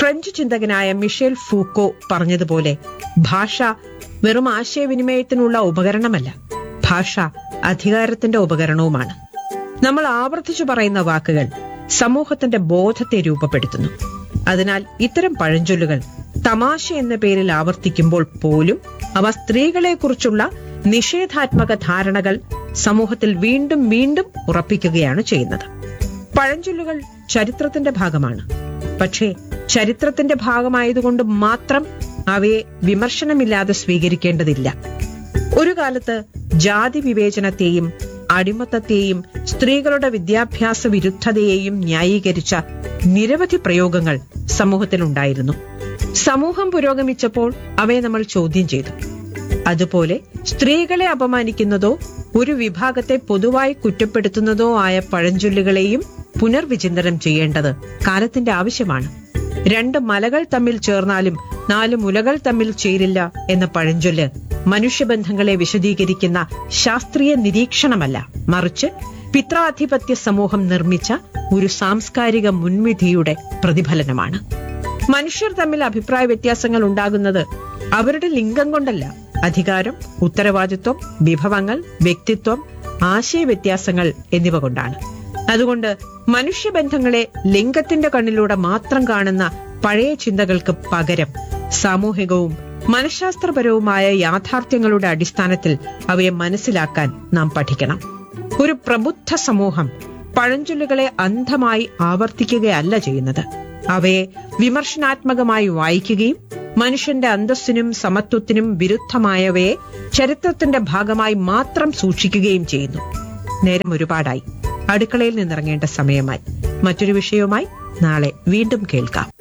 French ചിന്തകനായ Michel Foucault പറഞ്ഞതുപോലെ ഭാഷ വെറും ആശയവിനിമയത്തിനുള്ള ഉപകരണമല്ല ഭാഷ അധികാരത്തിന്റെ ഉപകരണവുമാണ് നമ്മൾ ആവർത്തിച്ചു പറയുന്ന വാക്കുകൾ സമൂഹത്തിന്റെ ബോധത്തെ രൂപപ്പെടുത്തുന്നു അതിനാൽ ഇത്തരം പഴഞ്ചൊല്ലുകൾ തമാശ എന്ന പേരിൽ ആവർത്തിക്കുമ്പോൾ പോലും അവ സ്ത്രീകളെക്കുറിച്ചുള്ള നിഷേധാത്മക ധാരണകൾ സമൂഹത്തിൽ വീണ്ടും വീണ്ടും ഉറപ്പിക്കുകയാണ് ചെയ്യുന്നത് പഴഞ്ചൊല്ലുകൾ ചരിത്രത്തിന്റെ ഭാഗമാണ് പക്ഷേ ചരിത്രത്തിന്റെ ഭാഗമായതുകൊണ്ട് മാത്രം അവയെ വിമർശനമില്ലാതെ സ്വീകരിക്കേണ്ടതില്ല ഒരു കാലത്ത് ജാതി വിവേചനത്തെയും അടിമത്തത്തെയും സ്ത്രീകളുടെ വിദ്യാഭ്യാസ വിരുദ്ധതയെയും ന്യായീകരിച്ച നിരവധി പ്രയോഗങ്ങൾ സമൂഹത്തിലുണ്ടായിരുന്നു സമൂഹം പുരോഗമിച്ചപ്പോൾ അവയെ നമ്മൾ ചോദ്യം ചെയ്തു അതുപോലെ സ്ത്രീകളെ അപമാനിക്കുന്നതോ ഒരു വിഭാഗത്തെ പൊതുവായി കുറ്റപ്പെടുത്തുന്നതോ ആയ പഴഞ്ചൊല്ലുകളെയും പുനർവിചിന്തനം ചെയ്യേണ്ടത് കാലത്തിന്റെ ആവശ്യമാണ് രണ്ട് മലകൾ തമ്മിൽ ചേർന്നാലും നാല് മുലകൾ തമ്മിൽ ചേരില്ല എന്ന പഴഞ്ചൊല്ല് മനുഷ്യബന്ധങ്ങളെ വിശദീകരിക്കുന്ന ശാസ്ത്രീയ നിരീക്ഷണമല്ല മറിച്ച് പിത്രാധിപത്യ സമൂഹം നിർമ്മിച്ച ഒരു സാംസ്കാരിക മുൻവിധിയുടെ പ്രതിഫലനമാണ് മനുഷ്യർ തമ്മിൽ അഭിപ്രായ വ്യത്യാസങ്ങൾ ഉണ്ടാകുന്നത് അവരുടെ ലിംഗം കൊണ്ടല്ല അധികാരം ഉത്തരവാദിത്വം വിഭവങ്ങൾ വ്യക്തിത്വം ആശയവ്യത്യാസങ്ങൾ എന്നിവ കൊണ്ടാണ് അതുകൊണ്ട് മനുഷ്യബന്ധങ്ങളെ ലിംഗത്തിന്റെ കണ്ണിലൂടെ മാത്രം കാണുന്ന പഴയ ചിന്തകൾക്ക് പകരം സാമൂഹികവും മനഃശാസ്ത്രപരവുമായ യാഥാർത്ഥ്യങ്ങളുടെ അടിസ്ഥാനത്തിൽ അവയെ മനസ്സിലാക്കാൻ നാം പഠിക്കണം ഒരു പ്രബുദ്ധ സമൂഹം പഴഞ്ചൊല്ലുകളെ അന്ധമായി ആവർത്തിക്കുകയല്ല ചെയ്യുന്നത് അവയെ വിമർശനാത്മകമായി വായിക്കുകയും മനുഷ്യന്റെ അന്തസ്സിനും സമത്വത്തിനും വിരുദ്ധമായവയെ ചരിത്രത്തിന്റെ ഭാഗമായി മാത്രം സൂക്ഷിക്കുകയും ചെയ്യുന്നു നേരം ഒരുപാടായി അടുക്കളയിൽ നിന്നിറങ്ങേണ്ട സമയമായി മറ്റൊരു വിഷയവുമായി നാളെ വീണ്ടും കേൾക്കാം